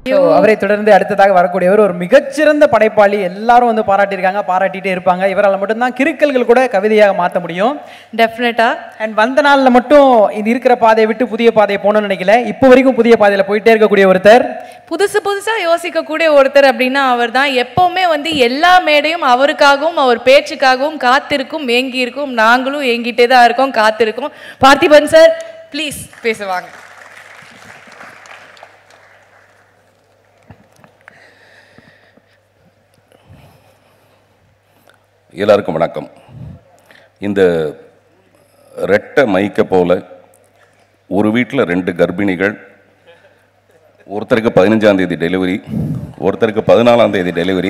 So, அவரை தொடர்ந்து அடுத்ததாக வரக்கூடியவர் ஒரு மிகச்சிறந்த படைப்பாளி எல்லாரும் வந்து பாராட்டியிருக்காங்க பாராட்டிட்டே இருப்பாங்க இவரால் மட்டும்தான் கிறுக்கல்கள் கூட கவிதையாக மாற்ற முடியும் டெஃபினட்டா அண்ட் வந்த நாளில் மட்டும் இது இருக்கிற பாதையை விட்டு புதிய பாதையை போகணும்னு நினைக்கல இப்போ வரைக்கும் புதிய பாதையில் போயிட்டே இருக்கக்கூடிய ஒருத்தர் புதுசு புதுசா யோசிக்கக்கூடிய ஒருத்தர் அப்படின்னா அவர் தான் எப்பவுமே வந்து எல்லா மேடையும் அவருக்காகவும் அவர் பேச்சுக்காகவும் காத்திருக்கும் ஏங்கி இருக்கும் நாங்களும் ஏங்கிட்டே தான் இருக்கோம் காத்திருக்கோம் பார்த்திபன் சார் ப்ளீஸ் பேசுவாங்க எல்லாருக்கும் வணக்கம் இந்த ரெட்டை மைக்கை போல ஒரு வீட்டில் ரெண்டு கர்ப்பிணிகள் ஒருத்தருக்கு பதினஞ்சாம் தேதி டெலிவரி ஒருத்தருக்கு பதினாலாம் தேதி டெலிவரி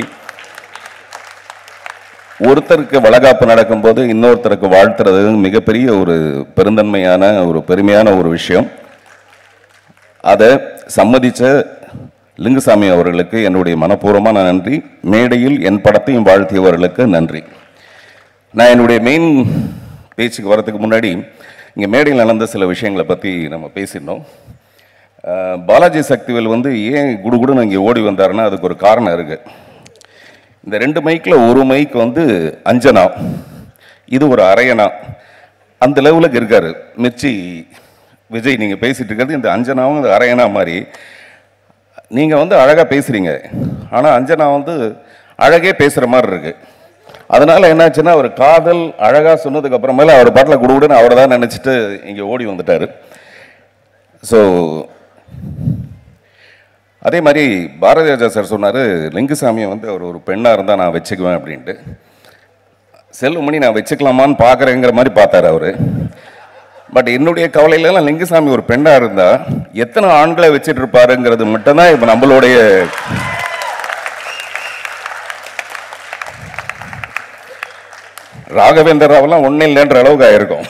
ஒருத்தருக்கு வளகாப்பு நடக்கும்போது இன்னொருத்தருக்கு வாழ்த்துறது மிகப்பெரிய ஒரு பெருந்தன்மையான ஒரு பெருமையான ஒரு விஷயம் அதை சம்மதிச்ச லிங்குசாமி அவர்களுக்கு என்னுடைய மனப்பூர்வமான நன்றி மேடையில் என் படத்தையும் வாழ்த்தியவர்களுக்கு நன்றி நான் என்னுடைய மெயின் பேச்சுக்கு வரதுக்கு முன்னாடி இங்கே மேடையில் நடந்த சில விஷயங்களை பற்றி நம்ம பேசியிருந்தோம் அஹ், பாலாஜி சக்திவேல் வந்து ஏன் குடுகுடுன்னு இங்கே ஓடி வந்தாருன்னா அதுக்கு ஒரு காரணம் இருக்குது இந்த ரெண்டு மைக்கில் ஒரு மைக் வந்து அஞ்சனா இது ஒரு அரையனா அந்த லெவலுக்கு இருக்காரு மிர்ச்சி விஜய் நீங்கள் பேசிட்டு இருக்கிறது இந்த அஞ்சனாவும் இந்த அரையனா மாதிரி நீங்கள் வந்து அழகாக பேசுகிறீங்க ஆனால் அஞ்சனா வந்து அழகே பேசுகிற மாதிரி இருக்கு அதனால என்னாச்சுன்னா அவர் காதல் அழகாக சொன்னதுக்கு அப்புறமேல அவர் பாட்டில் குடுகுடுன்னு அவரை தான் நினச்சிட்டு இங்கே ஓடி வந்துட்டார் ஸோ அதே மாதிரி பாரதி ராஜா சார் சொன்னார் லிங்குசாமியை வந்து அவர் ஒரு பெண்ணாக இருந்தால் நான் வச்சுக்குவேன் அப்படின்ட்டு செல்வமணி நான் வச்சுக்கலாமான்னு பார்க்குறேங்கிற மாதிரி பார்த்தாரு அவர் பட் என்னுடைய கவலையிலலாம் லிங்குசாமி ஒரு பெண்ணாக இருந்தால் எத்தனை ஆண்களை வச்சுட்டு இருப்பாருங்கிறது மட்டும்தான் இப்போ நம்மளுடைய ராகவேந்தர் ராவெல்லாம் ஒன்றும் இல்லைன்ற அளவுக்கு ஆயிருக்கும்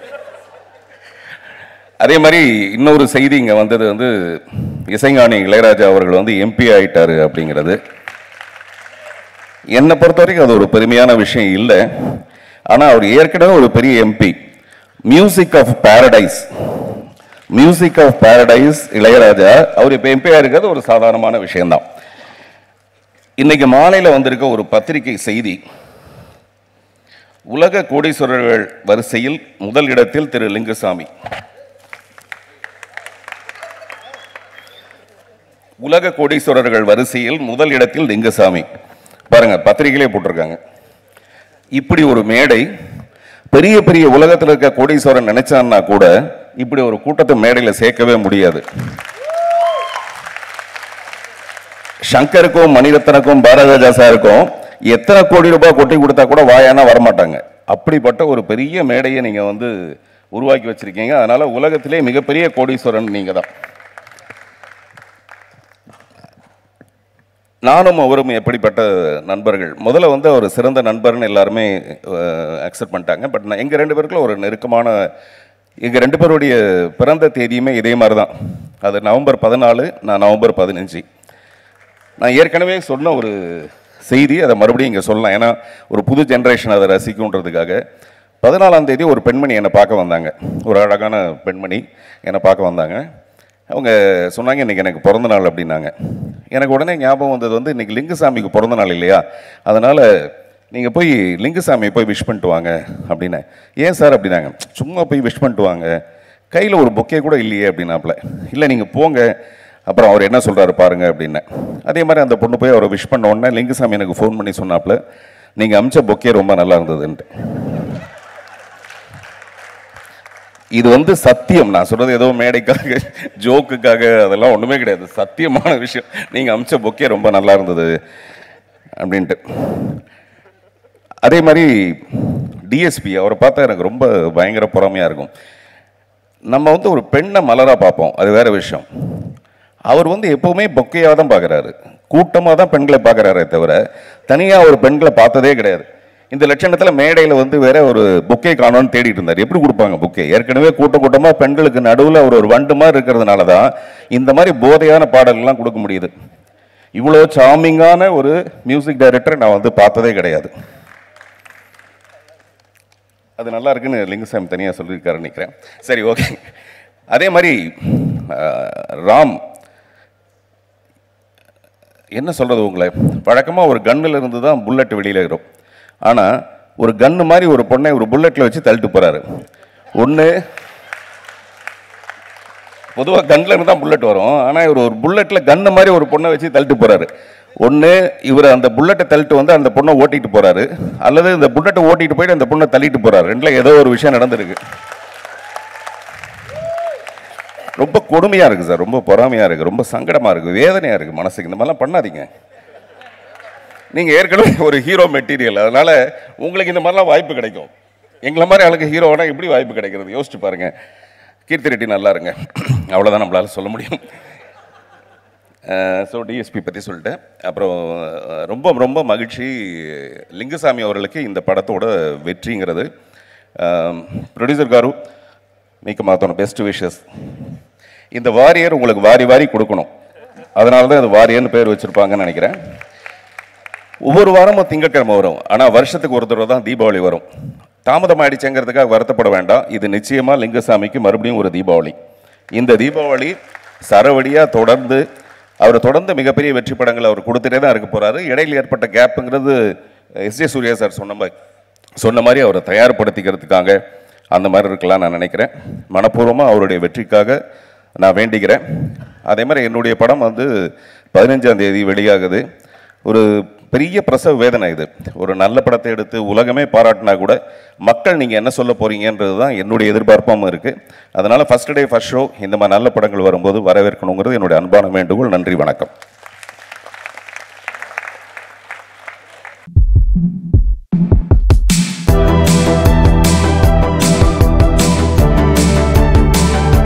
அதே மாதிரி இன்னொரு செய்தி இங்கே வந்தது வந்து இசைஞானி இளையராஜா அவர்கள் வந்து எம்பி ஆயிட்டாரு அப்படிங்கிறது என்னை பொறுத்த வரைக்கும் அது ஒரு பெருமையான விஷயம் இல்லை ஆனால் அவர் ஏற்கனவே ஒரு பெரிய MP music of paradise music of paradise Ilaiyaraaja அவர் இப்போ எம்பியாக இருக்கிறது ஒரு சாதாரணமான விஷயம்தான் இன்னைக்கு மாலையில் வந்திருக்க ஒரு பத்திரிகை செய்தி உலக கோடீஸ்வரர்கள் வரிசையில் முதல் இடத்தில் திரு லிங்குசாமி உலக கோடீஸ்வரர்கள் வரிசையில் முதல் இடத்தில் லிங்குசாமி பாருங்க பத்திரிகையிலே போட்டிருக்காங்க இப்படி ஒரு மேடை பெரிய பெரிய உலகத்தில் இருக்க கோடீஸ்வரன் நினைச்சான்னா கூட இப்படி ஒரு கூட்டத்தை மேடையில் சேர்க்கவே முடியாது சங்கருக்கும் மணிரத்னக்கும் பாரதராஜா சாருக்கும் எத்தனை கோடி ரூபாய் கொட்டி கொடுத்தா கூட வாயானா வரமாட்டாங்க அப்படிப்பட்ட ஒரு பெரிய மேடையை நீங்க வந்து உருவாக்கி வச்சிருக்கீங்க அதனால உலகத்திலே மிகப்பெரிய கோடீஸ்வரன் நீங்க தான் நானும் அவரும் எப்படிப்பட்ட நண்பர்கள் முதல்ல வந்து அவர் சிறந்த நண்பர்னு எல்லாருமே அக்செப்ட் பண்ணிட்டாங்க பட் நான் எங்கள் ரெண்டு பேருக்குள்ள ஒரு நெருக்கமான எங்கள் ரெண்டு பேருடைய பிறந்த தேதியுமே இதே மாதிரி தான் அது நவம்பர் பதினாலு நான் நவம்பர் பதினஞ்சு நான் ஏற்கனவே சொன்ன ஒரு செய்தி அதை மறுபடியும் இங்கே சொல்லலாம் ஏன்னா ஒரு புது ஜென்ரேஷன் அதை ரசிக்கும்ன்றதுக்காக பதினாலாம் தேதி ஒரு பெண்மணி என்னை பார்க்க வந்தாங்க ஒரு அழகான பெண்மணி என்னை பார்க்க வந்தாங்க அவங்க சொன்னாங்க இன்றைக்கி எனக்கு பிறந்த நாள் அப்படின்னாங்க எனக்கு உடனே ஞாபகம் வந்தது வந்து இன்றைக்கி லிங்குசாமிக்கு பிறந்த நாள் இல்லையா அதனால் நீங்கள் போய் லிங்குசாமியை போய் விஷ் பண்ணிட்டு வாங்க அப்படின்னேன் ஏன் சார் அப்படின்னாங்க சும்மா போய் விஷ் பண்ணிட்டு வாங்க கையில் ஒரு பொக்கே கூட இல்லையே அப்படின்னாப்புல இல்லை நீங்கள் போங்க அப்புறம் அவர் என்ன சொல்கிறாரு பாருங்க அப்படின்னேன் அதே மாதிரி அந்த பொண்ணு போய் அவரை விஷ் பண்ண உடனே லிங்குசாமி எனக்கு ஃபோன் பண்ணி சொன்னாப்புல நீங்கள் அமிச்ச பொக்கே ரொம்ப நல்லா இருந்ததுன்ட்டு இது வந்து சத்தியம் நான் சொல்றது ஏதோ மேடைக்காக ஜோக்குக்காக அதெல்லாம் ஒண்ணுமே கிடையாது சத்தியமான விஷயம் நீங்க அமிச்ச பொக்கே ரொம்ப நல்லா இருந்தது அப்படின்ட்டு அதே மாதிரி டிஎஸ்பி அவரை பார்த்தா எனக்கு ரொம்ப பயங்கர பொறாமையா இருக்கும் நம்ம வந்து ஒரு பெண்ணை மலரா பார்ப்போம் அது வேற விஷயம் அவர் வந்து எப்பவுமே பொக்கையாக தான் பார்க்குறாரு கூட்டமாக தான் பெண்களை பார்க்குறாரே தவிர தனியாக ஒரு பெண்களை பார்த்ததே கிடையாது இந்த லட்சணத்தில் மேடையில் வந்து வேற ஒரு புக்கே காணோன்னு தேடிட்டு இருந்தார் எப்படி கொடுப்பாங்க புக்கே ஏற்கனவே கூட்ட கூட்டமாக பெண்களுக்கு நடுவில் அவர் ஒரு வண்டு மாதிரி இருக்கிறதுனால தான் இந்த மாதிரி போதையான பாடல்கள்லாம் கொடுக்க முடியுது இவ்வளோ சாமிங்கான ஒரு மியூசிக் டைரக்டர் நான் வந்து பார்த்ததே கிடையாது அது நல்லா இருக்குன்னு லிங்குசாமி தனியாக சொல்லியிருக்காரு நினைக்கிறேன் சரி ஓகே அதே மாதிரி அஹ், ராம் என்ன சொல்கிறது உங்களை வழக்கமாக ஒரு கன்னில் இருந்து தான் புல்லட் வெளியில் வரும் ஆனால் ஒரு கன்று மாதிரி ஒரு பொண்ணை ஒரு புல்லட்டில் வச்சு தள்ளிட்டு போகிறாரு ஒன்று பொதுவாக கன்னில் இருந்து தான் புல்லட் வரும் ஆனால் இவர் ஒரு புல்லட்டில் கன்று மாதிரி ஒரு பொண்ணை வச்சு தள்ளிட்டு போகிறாரு ஒன்று இவர் அந்த புல்லட்டை தள்ளிட்டு வந்து அந்த பொண்ணை ஓட்டிட்டு போகிறாரு அல்லது இந்த புல்லட்டை ஓட்டிட்டு போயிட்டு அந்த பொண்ணை தள்ளிட்டு போகிறாரு ரெண்டில் ஏதோ ஒரு விஷயம் நடந்திருக்கு ரொம்ப கொடுமையாக இருக்குது சார் ரொம்ப பொறாமையாக இருக்குது ரொம்ப சங்கடமாக இருக்குது வேதனையாக இருக்குது மனசுக்கு இந்த மாதிரிலாம் பண்ணாதீங்க நீங்கள் ஏற்கனவே ஒரு ஹீரோ மெட்டீரியல் அதனால் உங்களுக்கு இந்த மாதிரிலாம் வாய்ப்பு கிடைக்கும் எங்களை மாதிரி ஆளுக்கு ஹீரோனா எப்படி வாய்ப்பு கிடைக்கிறது யோசிச்சு பாருங்கள் கீர்த்தி ரெட்டி நல்லா இருங்க அவ்வளோதான் நம்மளால சொல்ல முடியும் ஸோ டிஎஸ்பி பற்றி சொல்லிட்டேன் அப்புறம் அஹ், ரொம்ப ரொம்ப மகிழ்ச்சி லிங்குசாமி அவர்களுக்கு இந்த படத்தோட வெற்றிங்கிறது ப்ரொடியூசர் காரு మీకు మాతో బెస్ట్ விஷஸ் இந்த வாரியர் உங்களுக்கு வாரி வாரி கொடுக்கணும் அதனால தான் இது வாரியர்னு பேர் வச்சுருப்பாங்கன்னு நினைக்கிறேன் ஒவ்வொரு வாரமும் திங்கட்கிழமை வரும் ஆனால் வருஷத்துக்கு ஒரு தடவை தான் தீபாவளி வரும் தாமதம் ஆயிடுச்சுங்கிறதுக்காக வருத்தப்பட வேண்டாம் இது நிச்சயமாக லிங்கசாமிக்கு மறுபடியும் ஒரு தீபாவளி இந்த தீபாவளி சரவடியாக தொடர்ந்து அவர் தொடர்ந்து மிகப்பெரிய வெற்றி படங்கள் அவர் கொடுத்துட்டே தான் இருக்க போகிறாரு இடையில் ஏற்பட்ட கேப்புங்கிறது எஸ் ஜே சூர்யா சார் சொன்ன மாதிரி சொன்ன மாதிரி அவரை தயார்படுத்திக்கிறதுக்காக அந்த மாதிரி இருக்கலாம் நான் நினைக்கிறேன் மனப்பூர்வமாக அவருடைய வெற்றிக்காக நான் வேண்டிக்கிறேன் அதே மாதிரி என்னுடைய படம் வந்து பதினஞ்சாம் தேதி வெளியாகுது ஒரு பெரிய பிரசவ வேதனை இது ஒரு நல்ல படத்தை எடுத்து உலகமே பாராட்டினா கூட மக்கள் நீங்கள் என்ன சொல்ல போறீங்கன்றது தான் என்னுடைய எதிர்பார்ப்பும் இருக்குது அதனால் ஃபர்ஸ்ட் டே ஃபர்ஸ்ட் ஷோ இந்த மாதிரி நல்ல படங்கள் வரும்போது வரவேற்கணுங்கிறது என்னுடைய அன்பான வேண்டுகோள் நன்றி வணக்கம்